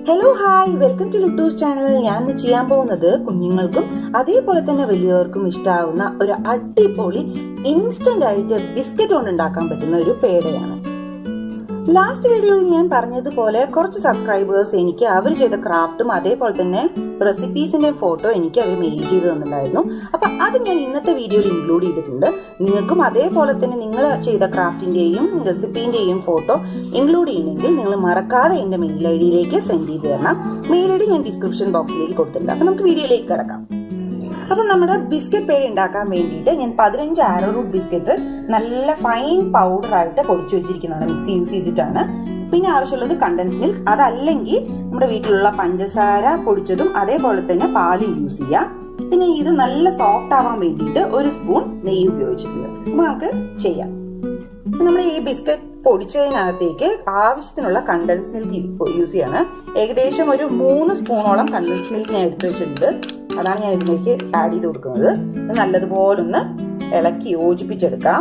hello hi welcome to ലുട്ടൂസ് channel ഞാൻ ഇന്ന് ചെയ്യാൻ പോകുന്നത് കുഞ്ഞുങ്ങൾക്കും അതേപോലെ തന്നെ വലിയവർക്കും ഇഷ്ടാവുന്ന ഒരു അടിപൊളി ഇൻസ്റ്റന്റ് ആയിട്ട് ബിസ്ക്കറ്റ് കൊണ്ട് ഉണ്ടാക്കാൻ പറ്റുന്ന ഒരു പേടയാണ് ലാസ്റ്റ് വീഡിയോയിൽ ഞാൻ പറഞ്ഞതുപോലെ കുറച്ച് സബ്സ്ക്രൈബേഴ്സ് എനിക്ക് അവർ ചെയ്ത ക്രാഫ്റ്റും അതേപോലെ തന്നെ റെസിപ്പീസിന്റെ ഫോട്ടോ എനിക്ക് അവർ മെയിൽ ചെയ്ത് തന്നിട്ടുണ്ടായിരുന്നു അപ്പൊ അത് ഞാൻ ഇന്നത്തെ വീഡിയോയിൽ ഇൻക്ലൂഡ് ചെയ്തിട്ടുണ്ട് നിങ്ങൾക്കും അതേപോലെ തന്നെ നിങ്ങൾ ചെയ്ത ക്രാഫ്റ്റിന്റെയും റെസിപ്പീന്റെയും ഫോട്ടോ ഇൻക്ലൂഡ് ചെയ്യണമെങ്കിൽ നിങ്ങൾ മറക്കാതെ എന്റെ മെയിൽ ഐ ഡിയിലേക്ക് സെൻഡ് ചെയ്ത് തരണം മെയിൽ ഐ ഡി ഞാൻ ഡിസ്ക്രിപ്ഷൻ ബോക്സിലേക്ക് കൊടുത്തിട്ടുണ്ട് അപ്പൊ നമുക്ക് വീഡിയോയിലേക്ക് കിടക്കാം അപ്പൊ നമ്മുടെ ബിസ്ക്കറ്റ് പേര് ഉണ്ടാക്കാൻ വേണ്ടിയിട്ട് ഞാൻ പതിനഞ്ച് ആരോ റൂട്ട് ബിസ്ക്കറ്റ് നല്ല ഫൈൻ പൗഡർ ആയിട്ട് പൊടിച്ചു വെച്ചിരിക്കുന്നതാണ് മിക്സി യൂസ് ചെയ്തിട്ടാണ് പിന്നെ ആവശ്യമുള്ളത് കണ്ടൻസ് മിൽക്ക് അതല്ലെങ്കിൽ നമ്മുടെ വീട്ടിലുള്ള പഞ്ചസാര പൊടിച്ചതും അതേപോലെ തന്നെ പാല് യൂസ് ചെയ്യാം പിന്നെ ഇത് നല്ല സോഫ്റ്റ് ആവാൻ വേണ്ടിയിട്ട് ഒരു സ്പൂൺ നെയ്യ് ഉപയോഗിച്ചിട്ടുണ്ട് അപ്പൊ നമുക്ക് ചെയ്യാം നമ്മൾ ഈ ബിസ്ക്കറ്റ് പൊടിച്ചതിനകത്തേക്ക് ആവശ്യത്തിനുള്ള കണ്ടൻസ് മിൽക്ക് യൂസ് ചെയ്യാണ് ഏകദേശം ഒരു മൂന്ന് സ്പൂണോളം കണ്ടൻസ് മിൽക്ക് ഞാൻ എടുത്തു വെച്ചിട്ടുണ്ട് അതാണ് ഞാൻ ഇതിലേക്ക് ആഡ് ചെയ്ത് കൊടുക്കുന്നത് ഇത് നല്ലതുപോലെ ഒന്ന് ഇളക്കി യോജിപ്പിച്ചെടുക്കാം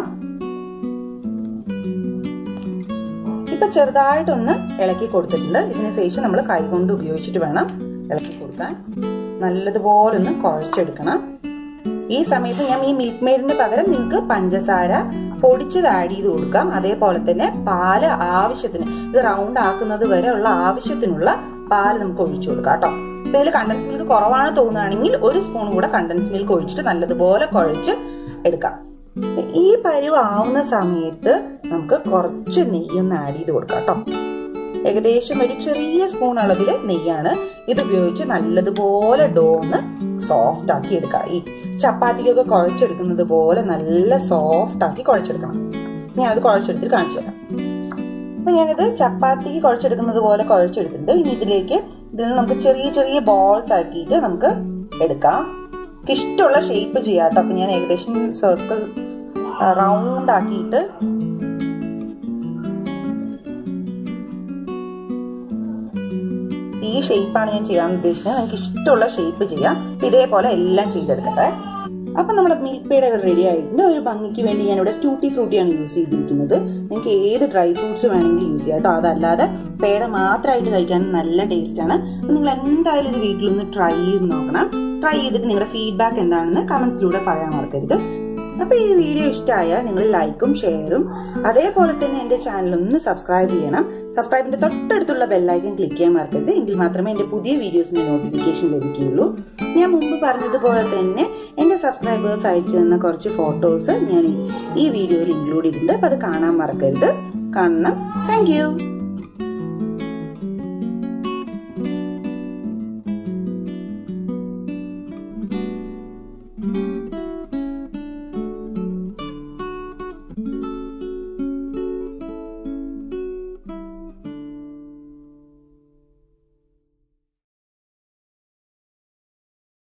ഇപ്പൊ ചെറുതായിട്ടൊന്ന് ഇളക്കി കൊടുത്തിട്ടുണ്ട് ഇതിന് ശേഷം നമ്മൾ കൈകൊണ്ട് ഉപയോഗിച്ചിട്ട് വേണം ഇളക്കി കൊടുക്കാൻ നല്ലതുപോലെ ഒന്ന് കുഴച്ചെടുക്കണം ഈ സമയത്ത് ഞാൻ ഈ മിൽക്ക് മെയ്ഡിന് പകരം നിങ്ങൾക്ക് പഞ്ചസാര പൊടിച്ചത് ആഡ് ചെയ്ത് കൊടുക്കാം അതേപോലെ തന്നെ പാല് ആവശ്യത്തിന് ഇത് റൗണ്ട് ആക്കുന്നത് വരെ ഉള്ള ആവശ്യത്തിനുള്ള പാല് നമുക്ക് ഒഴിച്ചു കൊടുക്കാം കേട്ടോ ഇപ്പൊ ഇതിൽ കണ്ടൻസ് മിൽക്ക് കുറവാണ് തോന്നുകയാണെങ്കിൽ ഒരു സ്പൂൺ കൂടെ കണ്ടൻസ് മിൽക്ക് ഒഴിച്ചിട്ട് നല്ലതുപോലെ കുഴച്ച് എടുക്കാം ഈ പരുവ് ആവുന്ന സമയത്ത് നമുക്ക് കുറച്ച് നെയ്യൊന്ന് ആഡ് ചെയ്ത് കൊടുക്കാം കേട്ടോ ഏകദേശം ഒരു ചെറിയ സ്പൂൺ അളവിൽ നെയ്യാണ് ഇത് ഉപയോഗിച്ച് നല്ലതുപോലെ ഡോ ഒന്ന് സോഫ്റ്റ് ആക്കി എടുക്കാം ഈ ചപ്പാത്തിക്കൊക്കെ കുഴച്ചെടുക്കുന്നത് പോലെ നല്ല സോഫ്റ്റ് ആക്കി കുഴച്ചെടുക്കണം ഞാൻ അത് കുഴച്ചെടുത്തിട്ട് കാണിച്ചു തരാം അപ്പൊ ഞാനിത് ചപ്പാത്തിക്ക് കുഴച്ചെടുക്കുന്നത് പോലെ കുഴച്ചെടുത്തിട്ടുണ്ട് ഇനി ഇതിലേക്ക് ഇതിൽ നമുക്ക് ചെറിയ ചെറിയ ബോൾസ് ആക്കിയിട്ട് നമുക്ക് എടുക്കാം ഇഷ്ടമുള്ള ഷേപ്പ് ചെയ്യാം കേട്ടോ അപ്പൊ ഞാൻ ഏകദേശം സർക്കിൾ റൗണ്ട് ആക്കിയിട്ട് ഈ ഷേപ്പാണ് ഞാൻ ചെയ്യാൻ ഉദ്ദേശിക്കുന്നത് നിങ്ങൾക്ക് ഇഷ്ടമുള്ള ഷേപ്പ് ചെയ്യാം ഇതേപോലെ എല്ലാം ചെയ്തെടുക്കട്ടെ അപ്പൊ നമ്മുടെ മിൽക്ക് പേഡ് റെഡി ആയിട്ടുണ്ട് ഒരു ഭംഗിക്ക് വേണ്ടി ഞാൻ ഇവിടെ ടൂട്ടി ഫ്രൂട്ടിയാണ് യൂസ് ചെയ്തിരിക്കുന്നത് നിങ്ങൾക്ക് ഏത് ഡ്രൈ ഫ്രൂട്ട്സ് വേണമെങ്കിലും യൂസ് ചെയ്യാം കേട്ടോ അതല്ലാതെ പേട മാത്രമായിട്ട് കഴിക്കാൻ നല്ല ടേസ്റ്റ് ആണ് നിങ്ങൾ എന്തായാലും ഇത് വീട്ടിലൊന്ന് ട്രൈ ചെയ്ത് നോക്കണം ട്രൈ ചെയ്തിട്ട് നിങ്ങളുടെ ഫീഡ്ബാക്ക് എന്താണെന്ന് കമന്റ്സിലൂടെ പറയാൻ മറക്കരുത് അപ്പൊ ഈ വീഡിയോ ഇഷ്ടമായാൽ നിങ്ങൾ ലൈക്കും ഷെയറും അതേപോലെ തന്നെ എന്റെ ചാനൽ ഒന്ന് സബ്സ്ക്രൈബ് ചെയ്യണം സബ്സ്ക്രൈബിന്റെ തൊട്ടടുത്തുള്ള ബെല്ലൈക്കൻ ക്ലിക്ക് ചെയ്യാൻ മറക്കരുത് എങ്കിൽ മാത്രമേ എന്റെ പുതിയ വീഡിയോസിന്റെ നോട്ടിഫിക്കേഷൻ ലഭിക്കുകയുള്ളൂ ഞാൻ മുമ്പ് പറഞ്ഞതുപോലെ തന്നെ എന്റെ സബ്സ്ക്രൈബേഴ്സ് അയച്ചു തന്ന കുറച്ച് ഫോട്ടോസ് ഞാൻ ഈ വീഡിയോയിൽ ഇൻക്ലൂഡ് ചെയ്തിട്ടുണ്ട് അപ്പൊ അത് കാണാൻ മറക്കരുത് കാണണം താങ്ക്